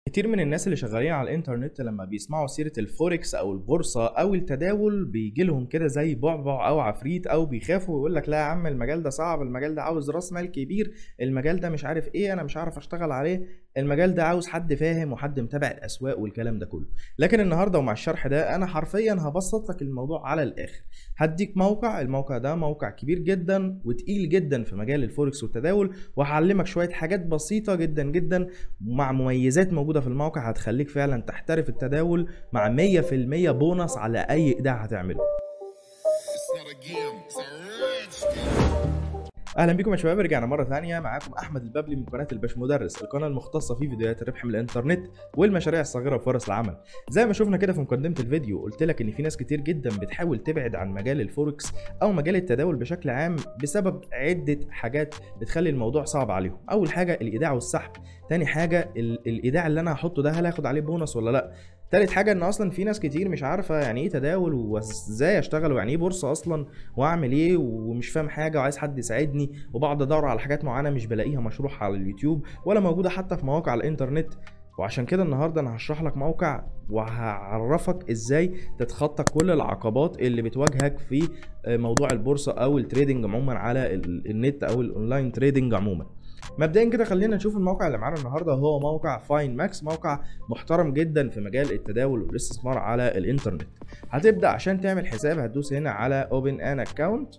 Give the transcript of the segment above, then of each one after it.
كتير من الناس اللي شغالين على الانترنت لما بيسمعوا سيرة الفوركس او البورصة او التداول بيجي لهم كده زي بعبع او عفريت او بيخافوا ويقول لك لا يا عم المجال ده صعب المجال ده عاوز راس مال كبير المجال ده مش عارف ايه انا مش عارف اشتغل عليه المجال ده عاوز حد فاهم وحد متابع الاسواق والكلام ده كله لكن النهارده ومع الشرح ده انا حرفيا هبسط لك الموضوع على الاخر هديك موقع الموقع ده موقع كبير جدا وتقيل جدا في مجال الفوركس والتداول وهعلمك شويه حاجات بسيطه جدا جدا مع مميزات موجوده في الموقع هتخليك فعلا تحترف التداول مع 100% بونص على اي ايداع هتعمله It's not a game, it's a rich thing. اهلا بيكم يا شباب رجعنا مره ثانيه معاكم احمد البابلي من قناه الباش مدرس القناه المختصه في فيديوهات الربح من الانترنت والمشاريع الصغيره وفرص العمل زي ما شفنا كده في مقدمه الفيديو قلت لك ان في ناس كتير جدا بتحاول تبعد عن مجال الفوركس او مجال التداول بشكل عام بسبب عده حاجات بتخلي الموضوع صعب عليهم اول حاجه الايداع والسحب تاني حاجه ال- الايداع اللي انا هحطه ده هل هاخد عليه بونص ولا لا تالت حاجة ان اصلا في ناس كتير مش عارفة يعني ايه تداول وازاي اشتغل ويعني ايه بورصة اصلا واعمل ايه ومش فاهم حاجة وعايز حد يساعدني وبقعد ادور على حاجات معينة مش بلاقيها مشروحة على اليوتيوب ولا موجودة حتى في مواقع الانترنت وعشان كده النهارده انا هشرح لك موقع وهعرفك ازاي تتخطى كل العقبات اللي بتواجهك في موضوع البورصة او التريدنج عموما على ال- النت او الاونلاين تريدنج عموما مبدئيا كده خلينا نشوف الموقع اللي معانا النهارده هو موقع فاين ماكس موقع محترم جدا في مجال التداول والاستثمار على الانترنت هتبدا عشان تعمل حساب هتدوس هنا على اوبن ان اكونت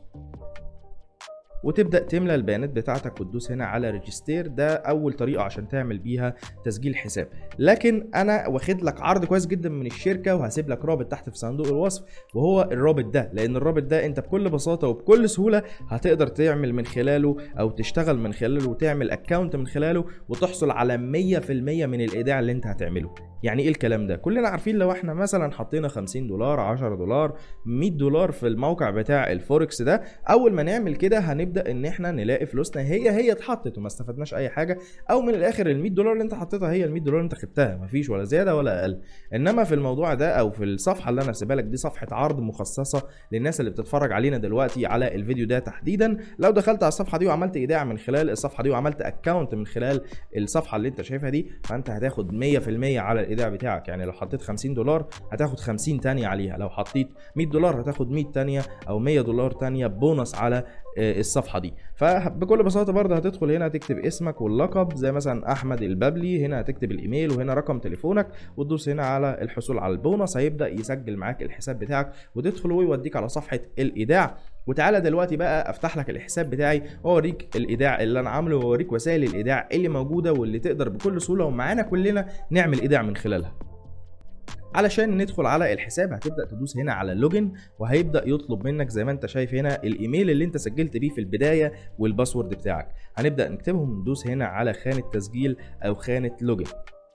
وتبدا تملى البيانات بتاعتك وتدوس هنا على ريجستير ده اول طريقه عشان تعمل بيها تسجيل حساب لكن انا واخد لك عرض كويس جدا من الشركه وهسيب لك رابط تحت في صندوق الوصف وهو الرابط ده لان الرابط ده انت بكل بساطه وبكل سهوله هتقدر تعمل من خلاله او تشتغل من خلاله وتعمل اكونت من خلاله وتحصل على 100% من الايداع اللي انت هتعمله يعني ايه الكلام ده كلنا عارفين لو احنا مثلا حطينا 50 دولار 10 دولار 100 دولار في الموقع بتاع الفوركس ده اول ما نعمل كده هنبدا ان احنا نلاقي فلوسنا هي هي اتحطت وما استفدناش اي حاجه او من الاخر ال 100 دولار اللي انت حطيتها هي ال 100 دولار اللي انت خدتها مفيش ولا زياده ولا اقل انما في الموضوع ده او في الصفحه اللي انا هسيبها لك دي صفحه عرض مخصصه للناس اللي بتتفرج علينا دلوقتي على الفيديو ده تحديدا لو دخلت على الصفحه دي وعملت ايداع من خلال الصفحه دي وعملت اكونت من خلال الصفحه اللي انت شايفها دي فانت هتاخد 100% على الايداع بتاعك يعني لو حطيت 50 دولار هتاخد 50 تانية عليها لو حطيت 100 دولار هتاخد 100 تانية او 100 دولار تانية بونص على آه، الصفحه دي فبكل بساطه برضه هتدخل هنا تكتب اسمك واللقب زي مثلا احمد البابلي هنا هتكتب الايميل وهنا رقم تليفونك وتدوس هنا على الحصول على البونص هيبدا يسجل معاك الحساب بتاعك وتدخل ويوديك على صفحه الايداع وتعالى دلوقتي بقى افتح لك الحساب بتاعي واوريك الايداع اللي انا عامله واوريك وسائل الايداع اللي موجوده واللي تقدر بكل سهوله ومعانا كلنا نعمل ايداع من خلالها علشان ندخل على الحساب هتبدا تدوس هنا على اللوجن وهيبدا يطلب منك زي ما انت شايف هنا الايميل اللي انت سجلت بيه في البدايه والباسورد بتاعك هنبدا نكتبهم ندوس هنا على خانه تسجيل او خانه لوجن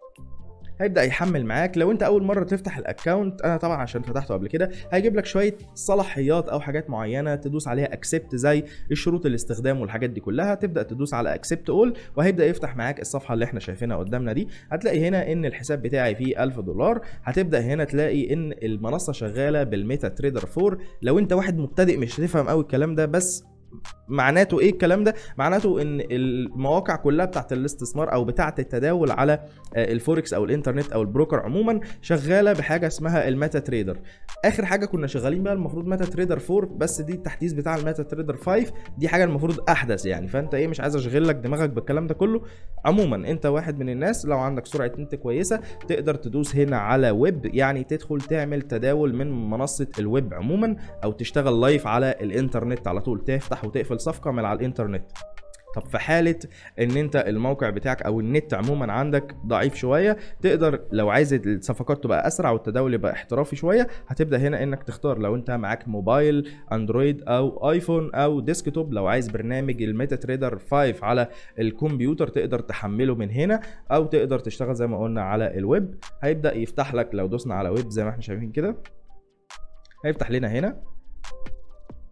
هيبدا يحمل معاك لو انت اول مره تفتح الاكونت انا طبعا عشان فتحته قبل كده هيجيب لك شويه صلاحيات او حاجات معينه تدوس عليها اكسبت زي الشروط الاستخدام والحاجات دي كلها تبدا تدوس على اكسبت اول وهيبدا يفتح معاك الصفحه اللي احنا شايفينها قدامنا دي هتلاقي هنا ان الحساب بتاعي فيه 1000 دولار هتبدا هنا تلاقي ان المنصه شغاله بالميتا تريدر 4 لو انت واحد مبتدئ مش هتفهم قوي الكلام ده بس معناته ايه الكلام ده معناته ان المواقع كلها بتاعت الاستثمار او بتاعت التداول على آه، الفوركس او الانترنت او البروكر عموما شغاله بحاجه اسمها الميتا تريدر اخر حاجه كنا شغالين بيها المفروض ميتا تريدر 4 بس دي التحديث بتاع الميتا تريدر 5 دي حاجه المفروض احدث يعني فانت ايه مش عايز اشغل لك دماغك بالكلام ده كله عموما انت واحد من الناس لو عندك سرعه نت كويسه تقدر تدوس هنا على ويب يعني تدخل تعمل تداول من منصه الويب عموما او تشتغل لايف على الانترنت على طول تفتح وتقفل صفقه من على الانترنت طب في حالة ان انت الموقع بتاعك او النت عموما عندك ضعيف شوية تقدر لو عايز الصفقات تبقى اسرع والتداول يبقى احترافي شوية هتبدأ هنا انك تختار لو انت معاك موبايل اندرويد او ايفون او ديسكتوب لو عايز برنامج الميتا تريدر 5 على الكمبيوتر تقدر تحمله من هنا او تقدر تشتغل زي ما قلنا على الويب هيبدأ يفتح لك لو دوسنا على ويب زي ما احنا شايفين كده هيفتح لنا هنا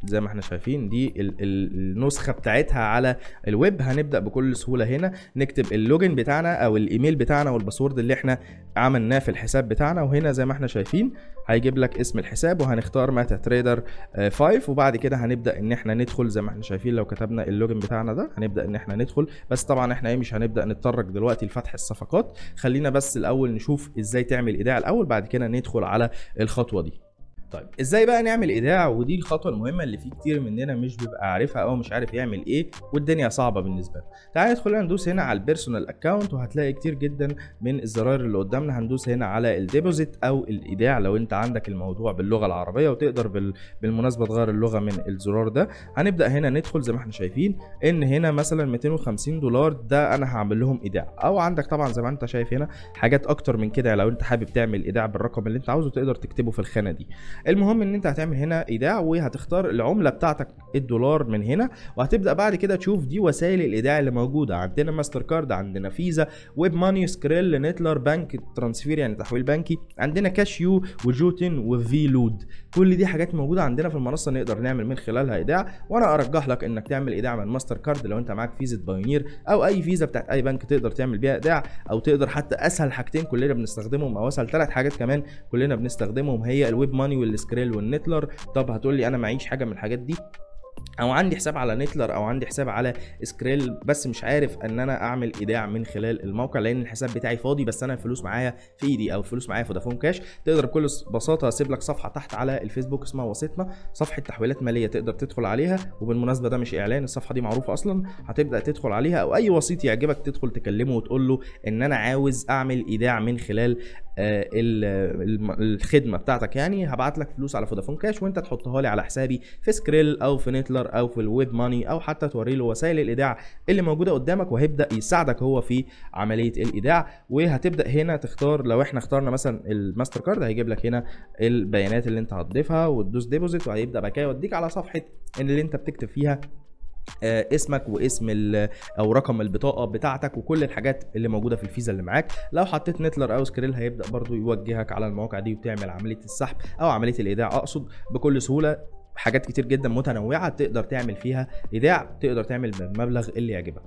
زي ما احنا شايفين دي ال- ال- النسخه بتاعتها على الويب هنبدا بكل سهوله هنا نكتب اللوجن بتاعنا او الايميل بتاعنا والباسورد اللي احنا عملناه في الحساب بتاعنا وهنا زي ما احنا شايفين هيجيب لك اسم الحساب وهنختار ماتا تريدر 5 وبعد كده هنبدا ان احنا ندخل زي ما احنا شايفين لو كتبنا اللوجن بتاعنا ده هنبدا ان احنا ندخل بس طبعا احنا ايه مش هنبدا نتطرق دلوقتي لفتح الصفقات خلينا بس الاول نشوف ازاي تعمل ايداع الاول بعد كده ندخل على الخطوه دي طيب ازاي بقى نعمل ايداع ودي الخطوه المهمه اللي في كتير مننا مش بيبقى عارفها او مش عارف يعمل ايه والدنيا صعبه بالنسبه له تعال ندخل ندوس هنا على البيرسونال اكونت وهتلاقي كتير جدا من الزراير اللي قدامنا هندوس هنا على الديبوزيت او الايداع لو انت عندك الموضوع باللغه العربيه وتقدر بال... بالمناسبه تغير اللغه من الزرار ده هنبدا هنا ندخل زي ما احنا شايفين ان هنا مثلا 250 دولار ده انا هعمل لهم ايداع او عندك طبعا زي ما انت شايف هنا حاجات اكتر من كده لو انت حابب تعمل ايداع بالرقم اللي انت عاوزه تقدر تكتبه في الخانه دي المهم ان انت هتعمل هنا ايداع وهتختار العمله بتاعتك الدولار من هنا وهتبدا بعد كده تشوف دي وسائل الايداع اللي موجوده عندنا ماستر كارد عندنا فيزا ويب ماني سكريل نتلر بنك ترانسفير يعني تحويل بنكي عندنا كاشيو وجوتن وفي لود كل دي حاجات موجوده عندنا في المنصه نقدر نعمل من خلالها ايداع وانا ارجح لك انك تعمل ايداع من ماستر كارد لو انت معاك فيزا بايونير او اي فيزا بتاعت اي بنك تقدر تعمل بيها ايداع او تقدر حتى اسهل حاجتين كلنا بنستخدمهم او اسهل ثلاث حاجات كمان كلنا بنستخدمهم هي الويب ماني والسكريل والنتلر طب هتقول لي انا معيش حاجه من الحاجات دي او عندي حساب على نتلر او عندي حساب على سكريل بس مش عارف ان انا اعمل ايداع من خلال الموقع لان الحساب بتاعي فاضي بس انا الفلوس معايا في ايدي او الفلوس معايا فودافون كاش تقدر بكل بساطه اسيب لك صفحه تحت على الفيسبوك اسمها وسيطنا صفحه تحويلات ماليه تقدر تدخل عليها وبالمناسبه ده مش اعلان الصفحه دي معروفه اصلا هتبدا تدخل عليها او اي وسيط يعجبك تدخل تكلمه وتقول له ان انا عاوز اعمل ايداع من خلال آه، ال- الم- الخدمه بتاعتك يعني هبعت لك فلوس على فودافون كاش وانت تحطها لي على حسابي في سكريل او في نتلر او في الويب ماني او حتى توري له وسائل الايداع اللي موجوده قدامك وهيبدا يساعدك هو في عمليه الايداع وهتبدا هنا تختار لو احنا اخترنا مثلا الماستر كارد هيجيب لك هنا البيانات اللي انت هتضيفها وتدوس ديبوزيت وهيبدا بقى كده يوديك على صفحه اللي انت بتكتب فيها آه، اسمك واسم ال- او رقم البطاقه بتاعتك وكل الحاجات اللي موجوده في الفيزا اللي معاك لو حطيت نتلر او سكريل هيبدا برضو يوجهك على المواقع دي وتعمل عمليه السحب او عمليه الايداع اقصد بكل سهوله حاجات كتير جدا متنوعه تقدر تعمل فيها ايداع تقدر تعمل بالمبلغ اللي يعجبك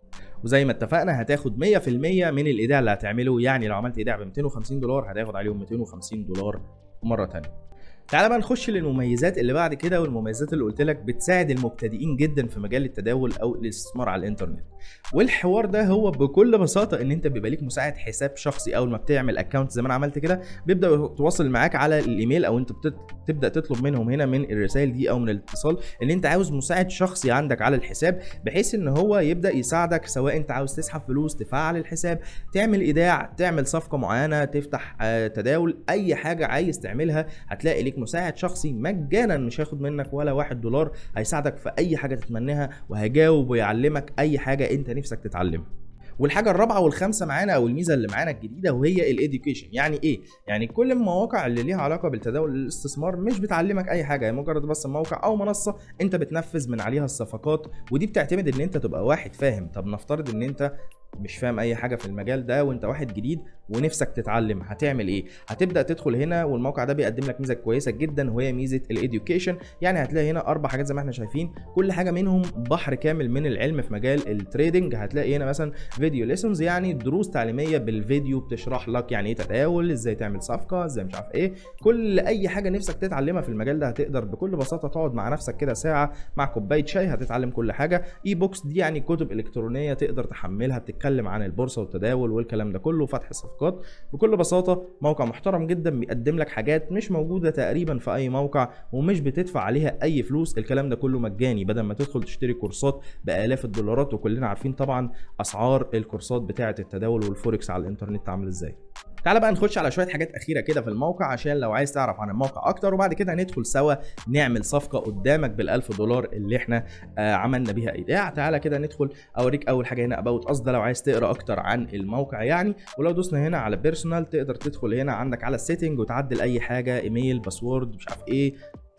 وزي ما اتفقنا هتاخد 100% من الايداع اللي هتعمله يعني لو عملت ايداع ب 250 دولار هتاخد عليهم 250 دولار مره تانية تعال بقى نخش للمميزات اللي بعد كده والمميزات اللي قلت لك بتساعد المبتدئين جدا في مجال التداول او الاستثمار على الانترنت والحوار ده هو بكل بساطه ان انت بيبقى ليك مساعد حساب شخصي اول ما بتعمل اكونت زي ما انا عملت كده بيبدا يتواصل معاك على الايميل او انت بتت- تبدا تطلب منهم هنا من الرسائل دي او من الاتصال ان انت عاوز مساعد شخصي عندك على الحساب بحيث ان هو يبدا يساعدك سواء انت عاوز تسحب فلوس تفعل الحساب تعمل ايداع تعمل صفقه معينه تفتح آه، تداول اي حاجه عايز تعملها هتلاقي ليك مساعد شخصي مجانا مش هياخد منك ولا واحد دولار هيساعدك في اي حاجه تتمناها وهيجاوب ويعلمك اي حاجه انت نفسك تتعلمها والحاجه الرابعه والخامسه معانا او الميزه اللي معانا الجديده وهي الاديوكيشن يعني ايه يعني كل المواقع اللي ليها علاقه بالتداول والاستثمار مش بتعلمك اي حاجه هي مجرد بس موقع او منصه انت بتنفذ من عليها الصفقات ودي بتعتمد ان انت تبقى واحد فاهم طب نفترض ان انت مش فاهم اي حاجه في المجال ده وانت واحد جديد ونفسك تتعلم هتعمل ايه هتبدا تدخل هنا والموقع ده بيقدم لك ميزه كويسه جدا وهي ميزه الاديوكيشن يعني هتلاقي هنا اربع حاجات زي ما احنا شايفين كل حاجه منهم بحر كامل من العلم في مجال التريدنج هتلاقي هنا مثلا فيديو ليسونز يعني دروس تعليميه بالفيديو بتشرح لك يعني ايه تداول ازاي تعمل صفقه ازاي مش عارف ايه كل اي حاجه نفسك تتعلمها في المجال ده هتقدر بكل بساطه تقعد مع نفسك كده ساعه مع كوبايه شاي هتتعلم كل حاجه اي بوكس دي يعني كتب الكترونيه تقدر تحملها بتتكلم عن البورصه والتداول والكلام ده كله فتح صفقات بكل بساطه موقع محترم جدا بيقدم لك حاجات مش موجوده تقريبا في اي موقع ومش بتدفع عليها اي فلوس الكلام ده كله مجاني بدل ما تدخل تشتري كورسات بالاف الدولارات وكلنا عارفين طبعا اسعار الكورسات بتاعه التداول والفوركس على الانترنت عامله ازاي تعال بقى نخش على شويه حاجات اخيره كده في الموقع عشان لو عايز تعرف عن الموقع اكتر وبعد كده هندخل سوا نعمل صفقه قدامك بال1000 دولار اللي احنا آه عملنا بيها ايداع تعالى كده ندخل اوريك اول حاجه هنا اباوت اس ده لو عايز تقرا اكتر عن الموقع يعني ولو دوسنا هنا على بيرسونال تقدر تدخل هنا عندك على السيتنج وتعدل اي حاجه ايميل باسورد مش عارف ايه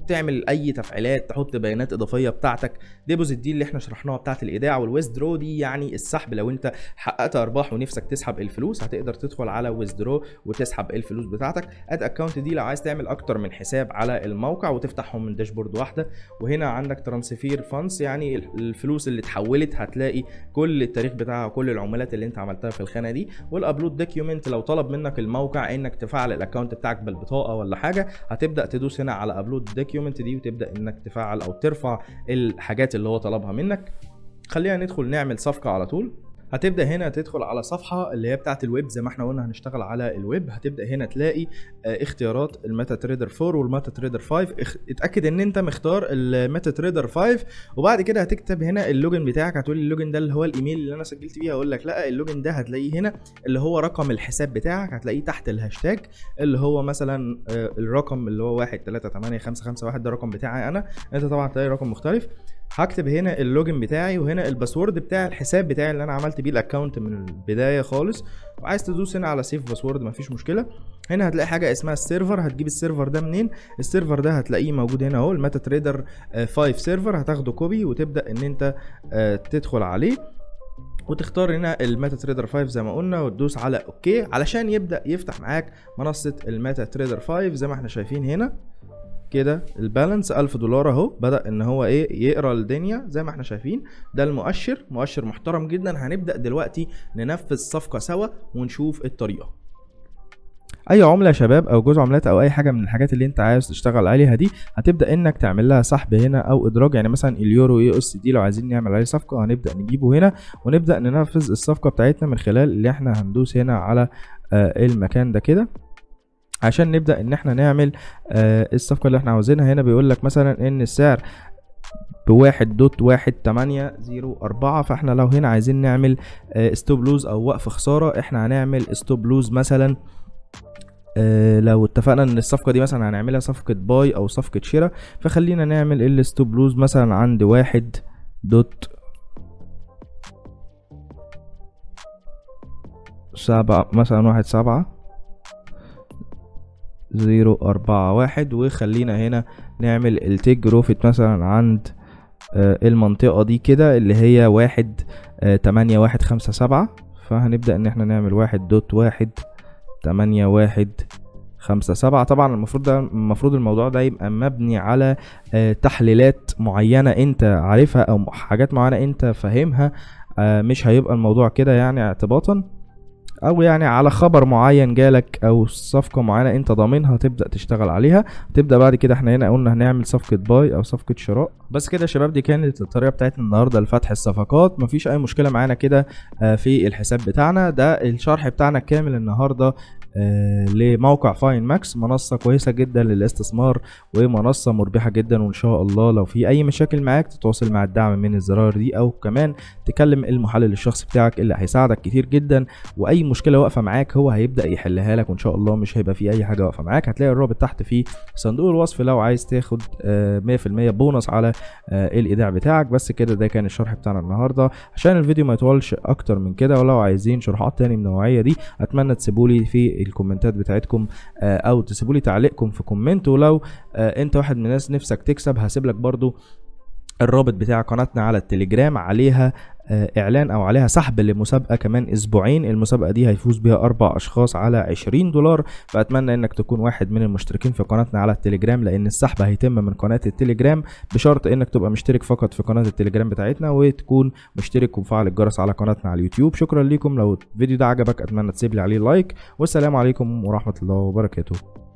تعمل اي تفعيلات تحط بيانات اضافيه بتاعتك ديبوزيت دي اللي احنا شرحناها بتاعت الايداع والويزدرو دي يعني السحب لو انت حققت ارباح ونفسك تسحب الفلوس هتقدر تدخل على ويزدرو وتسحب الفلوس بتاعتك اد اكونت دي لو عايز تعمل اكتر من حساب على الموقع وتفتحهم من داشبورد واحده وهنا عندك ترانسفير فانس يعني الفلوس اللي اتحولت هتلاقي كل التاريخ بتاعها وكل العملات اللي انت عملتها في الخانه دي والابلود دوكيومنت لو طلب منك الموقع انك تفعل الاكونت بتاعك بالبطاقه ولا حاجه هتبدا تدوس هنا على ابلود دوكيومنت دي وتبدا انك تفعل او ترفع الحاجات اللي هو طلبها منك خلينا ندخل نعمل صفقه على طول هتبدا هنا تدخل على صفحه اللي هي بتاعه الويب زي ما احنا قلنا هنشتغل على الويب هتبدا هنا تلاقي اه اختيارات الميتا تريدر 4 والميتا تريدر 5 اخ... اتاكد ان انت مختار الميتا تريدر 5 وبعد كده هتكتب هنا اللوجن بتاعك هتقول لي اللوجن ده اللي هو الايميل اللي انا سجلت بيه هقول لك لا اللوجن ده هتلاقيه هنا اللي هو رقم الحساب بتاعك هتلاقيه تحت الهاشتاج اللي هو مثلا اه الرقم اللي هو 1 3 8 5 5 1 ده الرقم بتاعي انا انت طبعا هتلاقي رقم مختلف هكتب هنا اللوجن بتاعي وهنا الباسورد بتاع الحساب بتاعي اللي انا عملت بيه الاكونت من البدايه خالص وعايز تدوس هنا على سيف باسورد مفيش مشكله هنا هتلاقي حاجه اسمها السيرفر هتجيب السيرفر ده منين السيرفر ده هتلاقيه موجود هنا اهو الميتا تريدر 5 سيرفر هتاخده كوبي وتبدا ان انت تدخل عليه وتختار هنا الميتا تريدر 5 زي ما قلنا وتدوس على اوكي علشان يبدا يفتح معاك منصه الميتا تريدر 5 زي ما احنا شايفين هنا كده البالانس 1000 دولار اهو بدا ان هو ايه يقرا الدنيا زي ما احنا شايفين ده المؤشر مؤشر محترم جدا هنبدا دلوقتي ننفذ صفقه سوا ونشوف الطريقه اي عمله يا شباب او جزء عملات او اي حاجه من الحاجات اللي انت عايز تشتغل عليها دي هتبدا انك تعمل لها سحب هنا او ادراج يعني مثلا اليورو يو اس دي لو عايزين نعمل عليه صفقه هنبدا نجيبه هنا ونبدا ننفذ الصفقه بتاعتنا من خلال اللي احنا هندوس هنا على آه المكان ده كده عشان نبدا ان احنا نعمل آه الصفقه اللي احنا عاوزينها هنا بيقول لك مثلا ان السعر بواحد دوت واحد تمانية زيرو أربعة فاحنا لو هنا عايزين نعمل آه ستوب لوز أو وقف خسارة احنا هنعمل ستوب لوز مثلا آه لو اتفقنا ان الصفقة دي مثلا هنعملها صفقة باي أو صفقة شراء فخلينا نعمل الستوب لوز مثلا عند واحد دوت سبعة مثلا واحد سبعة زيرو أربعة واحد وخلينا هنا نعمل التيج روفت مثلا عند آه المنطقة دي كده اللي هي واحد آه تمانية واحد خمسة سبعة فهنبدأ ان احنا نعمل واحد دوت واحد تمانية واحد خمسة سبعة طبعا المفروض ده المفروض الموضوع ده يبقى مبني على آه تحليلات معينة انت عارفها او حاجات معينة انت فاهمها مش هيبقى الموضوع كده يعني اعتباطا او يعني على خبر معين جالك او صفقة معينة انت ضامنها تبدأ تشتغل عليها تبدأ بعد كده احنا هنا قلنا هنعمل صفقة باي او صفقة شراء بس كده يا شباب دي كانت الطريقة بتاعتنا النهاردة لفتح الصفقات مفيش اي مشكلة معانا كده في الحساب بتاعنا ده الشرح بتاعنا كامل النهاردة آه لموقع فاين ماكس منصة كويسة جدا للاستثمار ومنصة مربحة جدا وان شاء الله لو في اي مشاكل معاك تتواصل مع الدعم من الزراير دي او كمان تكلم المحلل الشخصي بتاعك اللي هيساعدك كتير جدا واي مشكلة واقفة معاك هو هيبدأ يحلها لك وان شاء الله مش هيبقى في اي حاجة واقفة معاك هتلاقي الرابط تحت في صندوق الوصف لو عايز تاخد آه 100% بونص على آه الايداع بتاعك بس كده ده كان الشرح بتاعنا النهارده عشان الفيديو ما يطولش اكتر من كده ولو عايزين شروحات تاني من النوعية دي اتمنى تسيبولي في الكومنتات بتاعتكم او تسيبوا لي تعليقكم في كومنت ولو انت واحد من الناس نفسك تكسب هسيب لك برضو الرابط بتاع قناتنا على التليجرام عليها اعلان او عليها سحب لمسابقه كمان اسبوعين المسابقه دي هيفوز بيها اربع اشخاص على 20 دولار فاتمنى انك تكون واحد من المشتركين في قناتنا على التليجرام لان السحب هيتم من قناه التليجرام بشرط انك تبقى مشترك فقط في قناه التليجرام بتاعتنا وتكون مشترك ومفعل الجرس على قناتنا على اليوتيوب شكرا لكم لو الفيديو ده عجبك اتمنى تسيب لي عليه لايك والسلام عليكم ورحمه الله وبركاته